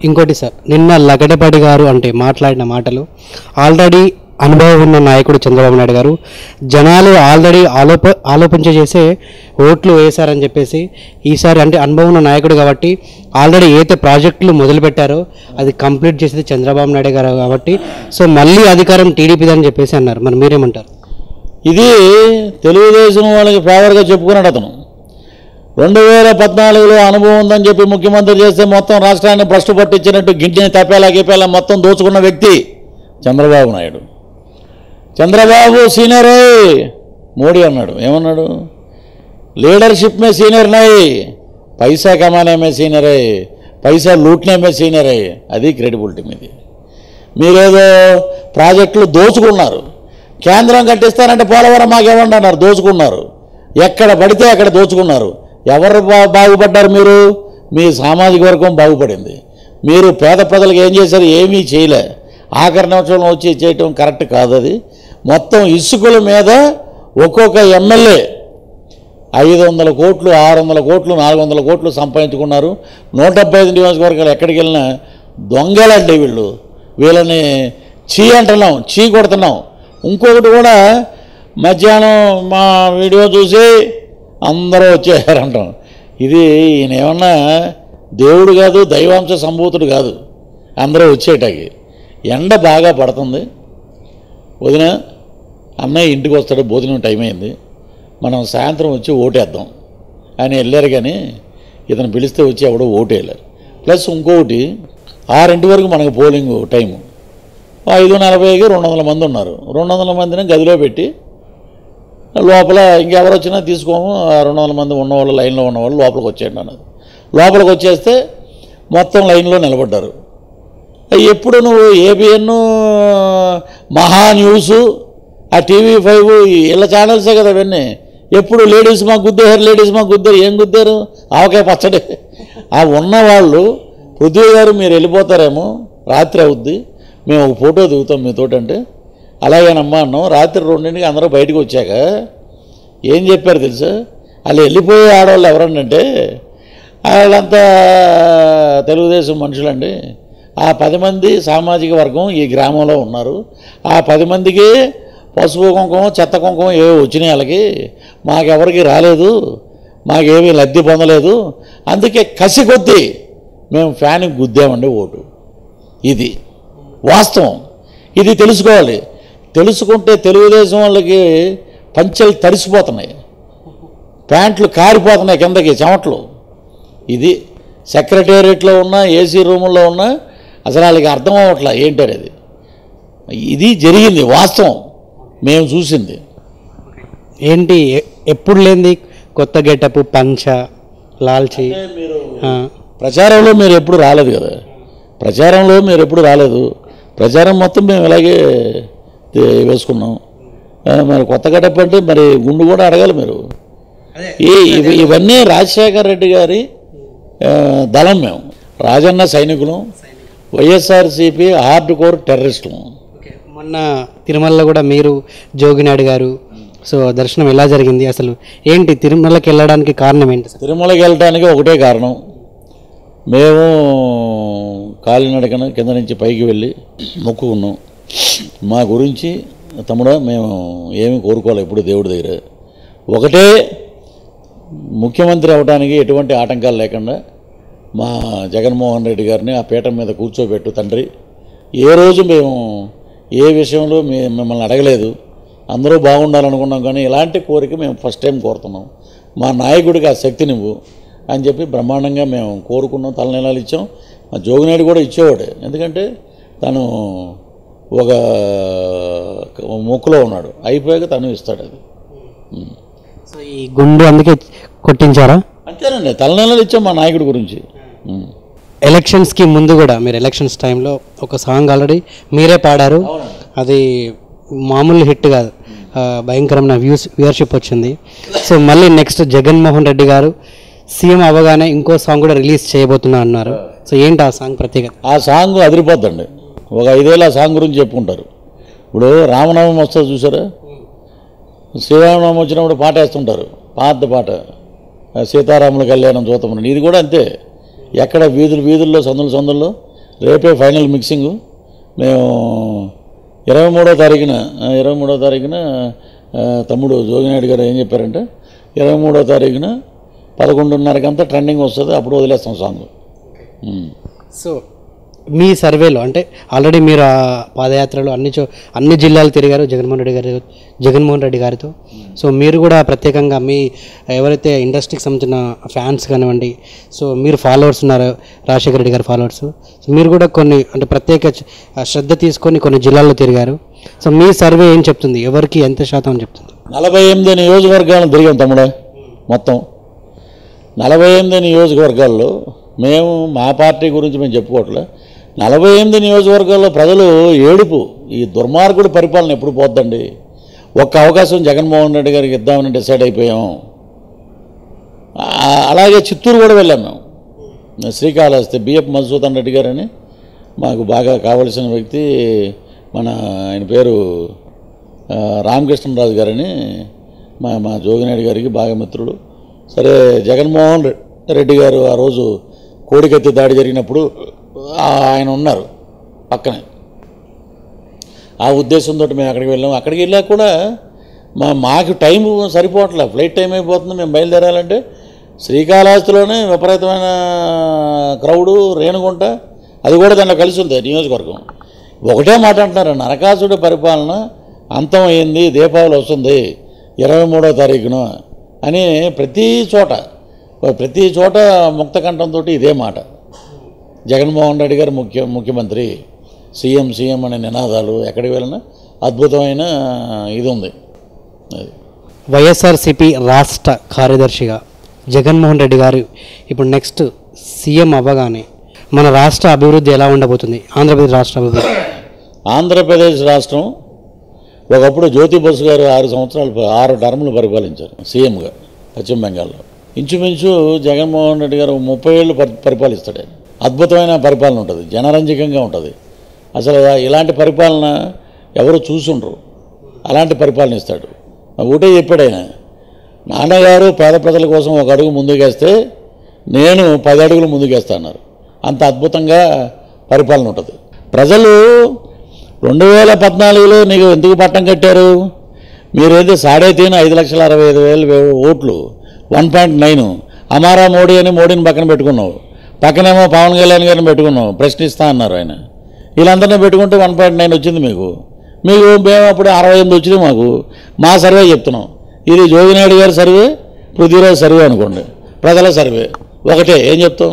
ఇంకోటి సార్ నిన్న లగడపాటి గారు అంటే మాట్లాడిన మాటలు ఆల్రెడీ అనుభవం ఉన్న నాయకుడు చంద్రబాబు నాయుడు గారు జనాలు ఆల్రెడీ ఆలోప ఆలోచించ చేసే ఓట్లు వేశారని చెప్పేసి ఈసారి అంటే అనుభవం ఉన్న నాయకుడు కాబట్టి ఆల్రెడీ ఏదైతే ప్రాజెక్టులు మొదలుపెట్టారో అది కంప్లీట్ చేసేది చంద్రబాబు నాయుడు గారు కాబట్టి సో మళ్ళీ అధికారం టీడీపీది అని చెప్పేసి అన్నారు మరి మీరేమంటారు ఇది తెలుగుదేశం వాళ్ళకి ఫేవర్గా చెప్పుకున్నాడు అతను రెండు వేల పద్నాలుగులో అనుభవం ఉందని చెప్పి ముఖ్యమంత్రి చేస్తే మొత్తం రాష్ట్రాన్ని భ్రష్టు పట్టించినట్టు గింటిని తప్పేలా గిప్పేలా మొత్తం దోచుకున్న వ్యక్తి చంద్రబాబు నాయుడు చంద్రబాబు సీనియరే మోడీ అన్నాడు ఏమన్నాడు లీడरशिप में सीनियर नहीं पैसा कमाने में सीनियर है पैसा लूटने में सीनियर है అది క్రెడిబిలిటీ మీది మీరేదో ప్రాజెక్టులు దోచుకున్నారు కేంద్రం కట్టిస్తానంటే పోలవరం మాకేమండి అన్నారు దోచుకున్నారు ఎక్కడ పడితే అక్కడ దోచుకున్నారు ఎవరు బా- బాగుపడ్డారు మీరు మీ సామాజిక వర్గం బాగుపడింది మీరు పేద ప్రజలకు ఏం చేశారు ఏమీ చేయలే ఆఖరి నిమిషంలో వచ్చి చేయటం కరెక్ట్ కాదు అది మొత్తం ఇసుకల మీద ఒక్కొక్క ఎమ్మెల్యే ఐదు వందల కోట్లు ఆరు వందల కోట్లు నాలుగు వందల కోట్లు సంపాదించుకున్నారు నూట డెబ్బై ఐదు నియోజకవర్గాలు ఎక్కడికి వెళ్ళినా దొంగలండి వీళ్ళు వీళ్ళని చీ అంటున్నాం చీ కొడుతున్నాం ఇంకొకటి కూడా మధ్యాహ్నం మా వీడియో చూసి అందరూ వచ్చేసారంటాం ఇది ఈయన ఏమన్నా దేవుడు కాదు దైవాంశ సంభూతుడు కాదు అందరూ వచ్చేటకి ఎండ బాగా పడుతుంది వదిన అన్నయ్య ఇంటికి వస్తాడు భోజనం టైం అయింది మనం సాయంత్రం వచ్చి ఓటేద్దాం అని వెళ్ళారు కానీ ఇతను పిలిస్తే వచ్చి ఎవడో ఓటేయలేరు ప్లస్ ఇంకొకటి ఆరింటి వరకు మనకు పోలింగ్ టైము ఐదు నలభైకి రెండు వందల మంది ఉన్నారు రెండు వందల మందిని గదిలో పెట్టి లోపల ఇంకెవరు వచ్చినా తీసుకోము ఆ రెండు వందల మంది ఉన్నవాళ్ళు లైన్లో ఉన్నవాళ్ళు లోపలికి వచ్చేయండి అన్నది లోపలికి వచ్చేస్తే మొత్తం లైన్లో నిలబడ్డారు ఎప్పుడు నువ్వు ఏబిఎన్ మహా న్యూస్ ఆ టీవీ ఫైవ్ ఇళ్ళ ఛానల్సే కదా అవన్నీ ఎప్పుడు లేడీస్ మాకు గుద్దారు లేడీస్ మాకు గుద్దారు ఏం గుద్దారు ఆవకాయ పచ్చడి ఆ ఉన్నవాళ్ళు పృథ్వీ గారు మీరు వెళ్ళిపోతారేమో రాత్రి అవుద్ది మేము ఒక ఫోటో దిగుతాం మీతోటి అంటే అలాగేనమ్మా అన్నాం రాత్రి రెండింటికి అందరూ బయటకు వచ్చాక ఏం చెప్పారు తెలుసా వాళ్ళు వెళ్ళిపోయే ఆడవాళ్ళు ఎవరంటే వాళ్ళంతా తెలుగుదేశం మనుషులండి ఆ పది మంది సామాజిక వర్గం ఈ గ్రామంలో ఉన్నారు ఆ పది మందికి పసుపు కుంకుమ చెత్త కుంకుమ ఏవో వచ్చినాయి వాళ్ళకి మాకెవరికి రాలేదు మాకేమీ లబ్ధి పొందలేదు అందుకే కసి కొద్దీ మేము ఫ్యాన్కి గుద్దామండి ఓటు ఇది వాస్తవం ఇది తెలుసుకోవాలి తెలుసుకుంటే తెలుగుదేశం వాళ్ళకి పంచెలు తడిసిపోతున్నాయి ప్యాంట్లు కారిపోతున్నాయి కిందకి చెమట్లు ఇది సెక్రటేరియట్లో ఉన్న ఏసీ రూముల్లో ఉన్న అసలు వాళ్ళకి అర్థం అవ్వట్లా ఏంటనేది ఇది జరిగింది వాస్తవం మేము చూసింది ఏంటి ఎ- ఎప్పుడు లేనిది కొత్త గెటప్ పంచ లాల్చి ఆ, ప్రచారంలో మీరు ఎప్పుడు రాలేదు కదా ప్రచారంలో మీరు ఎప్పుడు రాలేదు ప్రచారం మొత్తం మేము ఇలాగే తే- వేసుకున్నాం ఆ, మరి కొత్త గడప అంటే మరి గుండు కూడా అడగాలి మీరు ఈ ఇవి- ఇవన్నీ రాజశేఖర్ రెడ్డి గారి ఆ, దళం మేము రాజన్న సైనికులు వైఎస్ఆర్సీపీ హార్డ్ కోర్ టెర్రరిస్టులు ఓకే. మొన్న తిరుమలలో కూడా మీరు జోగినాయుడు గారు సో దర్శనం ఎలా జరిగింది అసలు ఏంటి తిరుమలకి వెళ్ళడానికి కారణం ఏంటి సార్ తిరుమలకి వెళ్ళటానికి ఒకటే కారణం మేము కాలినడకన కింద నుంచి పైకి వెళ్ళి మొక్కుకున్నాం మా గురించి తమ్ముడా మేము ఏమీ కోరుకోవాలి ఎప్పుడు దేవుడి దగ్గర ఒకటే ముఖ్యమంత్రి అవడానికి ఎటువంటి ఆటంకాలు లేకుండా మా జగన్మోహన్ రెడ్డి గారిని ఆ పీఠం మీద కూర్చోబెట్టు తండ్రి ఏ రోజు మేము ఏ విషయంలో మే మిమ్మల్ని అడగలేదు అందరూ బాగుండాలనుకున్నాం కానీ ఇలాంటి కోరిక మేము ఫస్ట్ టైం కోరుతున్నాం మా నాయకుడికి ఆ శక్తి నువ్వు అని చెప్పి బ్రహ్మాండంగా మేము కోరుకున్నాం తలనీలాలు ఇచ్చాం మా జోగినాయుడు కూడా ఇచ్చేవాడే ఎందుకంటే తను ఒక మొక్కులో ఉన్నాడు అయిపోయాక తను ఇస్తాడు అది సో ఈ గుండు అందుకే కొట్టించారా అంతేనండి తలనీలాలు ఇచ్చాం మా నాయకుడి గురించి ఉం. ఎలక్షన్స్కి ముందు కూడా మీరు ఎలక్షన్స్ టైంలో ఒక సాంగ్ ఆల్రెడీ మీరే పాడారు అది మామూలు హిట్ కాదు ఆ, భయంకరమైన వ్యూస్ వ్యూవర్షిప్ వచ్చింది సో మళ్ళీ నెక్స్ట్ జగన్మోహన్ రెడ్డి గారు సీఎం అవ్వగానే ఇంకో సాంగ్ కూడా రిలీజ్ చేయబోతున్నా అన్నారు సో ఏంటి ఆ సాంగ్ ప్రత్యేకత ఆ సాంగ్ అదిరిపోద్దండి ఒక ఐదేళ్ళు ఆ సాంగ్ గురించి చెప్పుకుంటారు ఇప్పుడు రామనవమి వస్తుంది చూసారా శ్రీరామనవమి వచ్చినప్పుడు పాట వేస్తుంటారు పాత పాట ఆ సీతారాముల కళ్యాణం చూతమని ఇది కూడా అంతే ఎక్కడ వీధులు వీధుల్లో సందులు సందుల్లో రేపే ఫైనల్ మిక్సింగు మేము ఇరవై మూడో తారీఖున ఆ, ఇరవై మూడో తారీఖున ఆ, తమ్ముడు జోగినాయుడు గారు ఏం చెప్పారంటే ఇరవై మూడో తారీఖున పదకొండున్నరకంతా ట్రెండింగ్ వస్తుంది అప్పుడు వదిలేస్తాం సాంగ్ ఉమ్. సో మీ సర్వేలో అంటే ఆల్రెడీ మీరు ఆ పాదయాత్రలో అన్ని చో అన్ని జిల్లాలు తిరిగారు జగన్మోహన్ రెడ్డి గారి జగన్మోహన్ రెడ్డి గారితో సో మీరు కూడా ప్రత్యేకంగా మీ ఎవరైతే ఇండస్ట్రీకి సంబంధించిన ఫ్యాన్స్ కానివ్వండి సో మీరు ఫాలోవర్స్ ఉన్నారు రాజశేఖర రెడ్డి గారి ఫాలోవర్స్ సో మీరు కూడా కొన్ని అంటే ప్రత్యేక చ- శ్రద్ధ తీసుకొని కొన్ని జిల్లాల్లో తిరిగారు సో మీ సర్వే ఏం చెప్తుంది ఎవరికి ఎంత శాతం అని చెప్తుంది నలభై ఎనిమిది నియోజకవర్గాలను తిరిగాం తమ్ముడే మొత్తం నలభై ఎనిమిది నియోజకవర్గాల్లో మేము మా పార్టీ గురించి మేము చెప్పుకోవట్లే నలభై ఎనిమిది నియోజకవర్గాల్లో ప్రజలు ఏడుపు ఈ దుర్మార్గుడి పరిపాలన ఎప్పుడు పోద్దండి ఒక్క అవకాశం జగన్మోహన్ రెడ్డి గారికి ఇద్దామని డిసైడ్ అయిపోయాం ఆ, అలాగే చిత్తూరు కూడా వెళ్ళాం మేము శ్రీకాళహస్తి బిఎఫ్ మధుసూదన్ రెడ్డి గారని మాకు బాగా కావలసిన వ్యక్తి మన ఆయన పేరు ఆ, రామకృష్ణరాజు గారని మా మా జోగినాయుడు గారికి బాగా మిత్రుడు సరే జగన్మోహన్ రె- రెడ్డి గారు ఆ రోజు కోడికత్తి దాడి జరిగినప్పుడు ఆ, ఆయన ఉన్నారు పక్కనే ఆ ఉద్దేశంతో మేము అక్కడికి వెళ్ళాం అక్కడికి వెళ్ళాక కూడా మా మాకు టైం సరిపోవట్లే ఫ్లైట్ టైం అయిపోతుంది మేము బయలుదేరాలంటే శ్రీకాళహస్తిలోనే విపరీతమైన క్రౌడు రేణుగుంట అది కూడా దాంట్లో కలిసి ఉంది నియోజకవర్గం ఒకటే మాట అంటున్నారు నరకాసుడి పరిపాలన అంతం అయింది దీపావళి వస్తుంది ఇరవై మూడో తారీఖున అని ప్రతి చోట ప్రతి చోట ముక్తకంఠంతో ఇదే మాట జగన్మోహన్ రెడ్డి గారు ముఖ్య ముఖ్యమంత్రి సీఎం సీఎం అనే నినాదాలు ఎక్కడికి వెళ్ళినా అద్భుతమైన ఇది ఉంది అది వైఎస్ఆర్సిపి రాష్ట్ర కార్యదర్శిగా జగన్మోహన్ రెడ్డి గారు ఇప్పుడు నెక్స్ట్ సీఎం అవ్వగానే మన రాష్ట్ర అభివృద్ధి ఎలా ఉండబోతుంది ఆంధ్రప్రదేశ్ రాష్ట్ర అభివృద్ధి ఆంధ్రప్రదేశ్ రాష్ట్రం ఒకప్పుడు జ్యోతి బసు గారు ఆరు సంవత్సరాలు ప- ఆరు టర్ములు పరిపాలించారు సీఎంగా పశ్చిమ బెంగాల్లో ఇంచుమించు జగన్మోహన్ రెడ్డి గారు ముప్పై ఏళ్ళు పరి- పరిపాలిస్తాడు ఆయన అద్భుతమైన పరిపాలన ఉంటుంది జనరంజకంగా ఉంటుంది అసలు ఇలాంటి పరిపాలన ఎవరు చూసుండ్రు అలాంటి పరిపాలన ఇస్తాడు ఒకటే చెప్పాడు ఆయన నాన్నగారు పేద ప్రజల కోసం ఒక అడుగు ముందుకేస్తే నేను పది అడుగులు ముందుకేస్తా అన్నారు అంత అద్భుతంగా పరిపాలన ఉంటుంది ప్రజలు రెండు వేల పద్నాలుగులో నీకు ఎందుకు పట్టం కట్టారు మీరేదో సాడే తీన ఐదు లక్షల అరవై ఐదు వేలు వే- ఓట్లు వన్ పాయింట్ నైన్ అమారా మోడీ అని మోడీని పక్కన పెట్టుకున్నావు పక్కనేమో పవన్ కళ్యాణ్ గారిని పెట్టుకున్నావు ప్రశ్నిస్తా అన్నారు ఆయన వీళ్ళందరినీ పెట్టుకుంటే వన్ పాయింట్ నైన్ వచ్చింది మీకు మీకు మేము అప్పుడు అరవై ఎనిమిది వచ్చింది మాకు మా సర్వే చెప్తున్నాం ఇది జోగినాయుడు గారి సర్వే పృథ్వీరాజ్ సర్వే అనుకోండి ప్రజల సర్వే ఒకటే ఏం చెప్తాం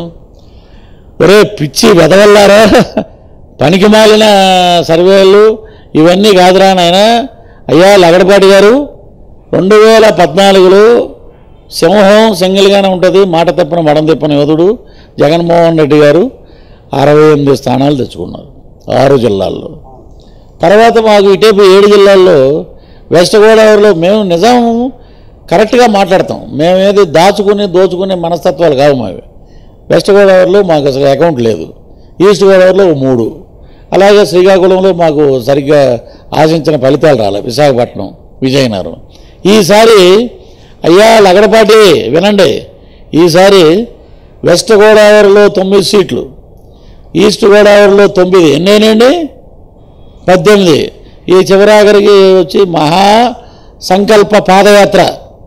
ఒరే పిచ్చి వెదవల్లారా పనికి మాలిన సర్వేలు ఇవన్నీ కాదురా నాయన అయ్యా లగడపాటి గారు రెండు వేల పద్నాలుగులో సింహం సింగిల్గానే ఉంటుంది మాట తప్పన మడం తిప్పని యోధుడు జగన్మోహన్ రెడ్డి గారు అరవై ఎనిమిది స్థానాలు తెచ్చుకున్నారు ఆరు జిల్లాల్లో తర్వాత మాకు ఇటేపు ఏడు జిల్లాల్లో వెస్ట్ గోదావరిలో మేము నిజం కరెక్ట్గా మాట్లాడతాం మేము ఏది దాచుకుని దోచుకునే మనస్తత్వాలు కావు మావి వెస్ట్ గోదావరిలో మాకు అసలు అకౌంట్ లేదు ఈస్ట్ గోదావరిలో ఓ మూడు అలాగే శ్రీకాకుళంలో మాకు సరిగ్గా ఆశించిన ఫలితాలు రాలే విశాఖపట్నం విజయనగరం ఈసారి అయ్యా లగడపాటి వినండి ఈసారి వెస్ట్ గోదావరిలో తొమ్మిది సీట్లు ఈస్ట్ గోదావరిలో తొమ్మిది ఎన్నేనండి పద్దెనిమిది ఈ చివరాఖరికి వచ్చి మహా సంకల్ప పాదయాత్ర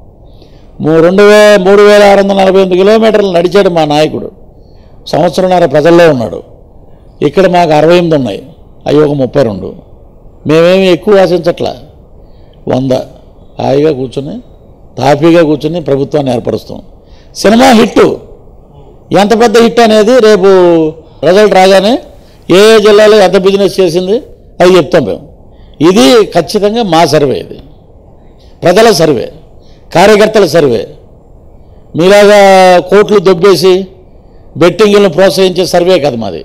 మూ- రెండు వే మూడు వేల ఆరు వందల నలభై ఎనిమిది కిలోమీటర్లు నడిచాడు మా నాయకుడు సంవత్సరంన్నర ప్రజల్లో ఉన్నాడు ఇక్కడ మాకు అరవై ఎనిమిది ఉన్నాయి అవి ఒక ముప్పై రెండు మేమేమి ఎక్కువ ఆశించట్లా వంద హాయిగా కూర్చొని తాపీగా కూర్చొని ప్రభుత్వాన్ని ఏర్పరుస్తాం సినిమా హిట్ ఎంత పెద్ద హిట్ అనేది రేపు రిజల్ట్ రాగానే ఏ ఏ జిల్లాలో ఎంత బిజినెస్ చేసింది అది చెప్తాం మేము ఇది ఖచ్చితంగా మా సర్వే ఇది ప్రజల సర్వే కార్యకర్తల సర్వే మీలాగా కోట్లు దొబ్బేసి బెట్టింగ్లను ప్రోత్సహించే సర్వే కదా మాది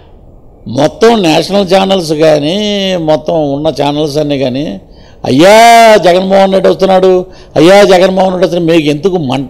మొత్తం నేషనల్ ఛానల్స్ కానీ మొత్తం ఉన్న ఛానల్స్ అన్నీ కానీ అయ్యా జగన్మోహన్ రెడ్డి వస్తున్నాడు అయ్యా జగన్మోహన్ రెడ్డి వస్తున్నాడు మీకు ఎందుకు మంట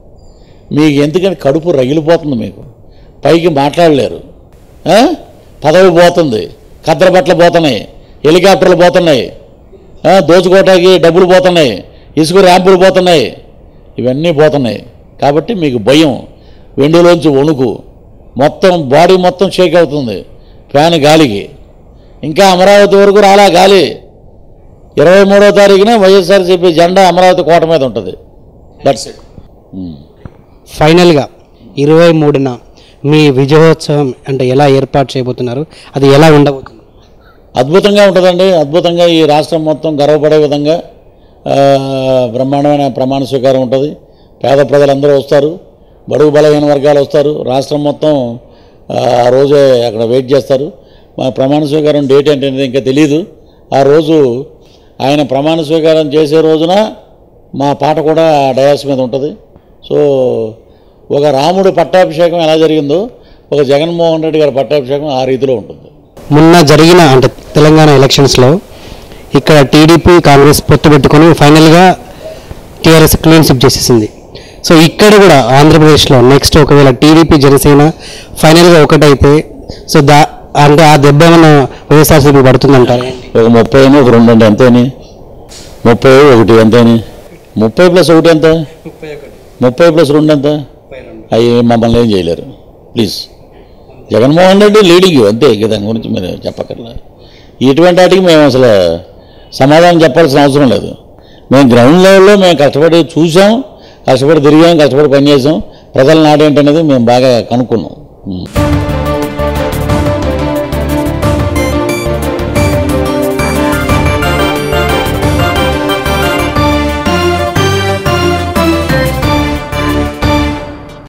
మీకు ఎందుకంటే కడుపు రగిలిపోతుంది మీకు పైకి మాట్లాడలేరు ఆ? పదవి పోతుంది కద్దర బట్టలు పోతున్నాయి హెలికాప్టర్లు పోతున్నాయి ఆ, దోచుకోవటానికి డబ్బులు పోతున్నాయి ఇసుక ర్యాంపులు పోతున్నాయి ఇవన్నీ పోతున్నాయి కాబట్టి మీకు భయం వెండిలోంచి వణుకు మొత్తం బాడీ మొత్తం షేక్ అవుతుంది ఫ్యాన్ గాలికి ఇంకా అమరావతి వరకు రాలా గాలి ఇరవై మూడో తారీఖున వైఎస్ఆర్సీపీ జెండా అమరావతి కోట మీద ఉంటుంది దట్స్ ఇట్ ఫైనల్గా ఇరవై మూడున మీ విజయోత్సవం అంటే ఎలా ఏర్పాటు చేయబోతున్నారు అది ఎలా ఉండబోతుంది అద్భుతంగా ఉంటుందండి అద్భుతంగా ఈ రాష్ట్రం మొత్తం గర్వపడే విధంగా ఆ, బ్రహ్మాండమైన ప్రమాణ స్వీకారం ఉంటుంది పేద ప్రజలందరూ వస్తారు బడుగు బలహీన వర్గాలు వస్తారు రాష్ట్రం మొత్తం ఆ ఆ రోజే అక్కడ వెయిట్ చేస్తారు మా ప్రమాణ స్వీకారం డేట్ ఏంటనేది ఇంకా తెలియదు ఆ రోజు ఆయన ప్రమాణ స్వీకారం చేసే రోజున మా పాట కూడా డయాస్ మీద ఉంటుంది సో ఒక రాముడు పట్టాభిషేకం ఎలా జరిగిందో ఒక జగన్మోహన్ రెడ్డి గారి పట్టాభిషేకం ఆ రీతిలో ఉంటుంది మొన్న జరిగిన అంటే తెలంగాణ ఎలక్షన్స్లో ఇక్కడ టీడీపీ కాంగ్రెస్ పొత్తు పెట్టుకొని ఫైనల్గా టీఆర్ఎస్ క్లీన్ స్విప్ చేసేసింది సో ఇక్కడ కూడా ఆంధ్రప్రదేశ్లో నెక్స్ట్ ఒకవేళ టీడీపీ జనసేన ఫైనల్గా ఒకటైతే సో దా అంటే ఆ దెబ్బ ఏమైనా వైఎస్ఆర్సీపీ పడుతుందంటారు ఒక ముప్పై ఒక రెండు అంటే ఎంతని ముప్పై ఒకటి ఎంతని ముప్పై ప్లస్ ఒకటి ఎంత ముప్పై ప్లస్ రెండు ఎంత అవి మమ్మల్ని ఏం చేయలేరు ప్లీజ్ జగన్మోహన్ రెడ్డి లీడింగ్ అంతే ఇక దాని గురించి మీరు చెప్పక్కర్లే ఇటువంటి వాటికి మేము అసలు సమాధానం చెప్పాల్సిన అవసరం లేదు మేము గ్రౌండ్ లెవెల్లో మేము కష్టపడి చూసాం కష్టపడి తిరిగాం కష్టపడి పనిచేసాం ప్రజల నాడేంటనేది మేము బాగా కనుక్కున్నాం ఉం.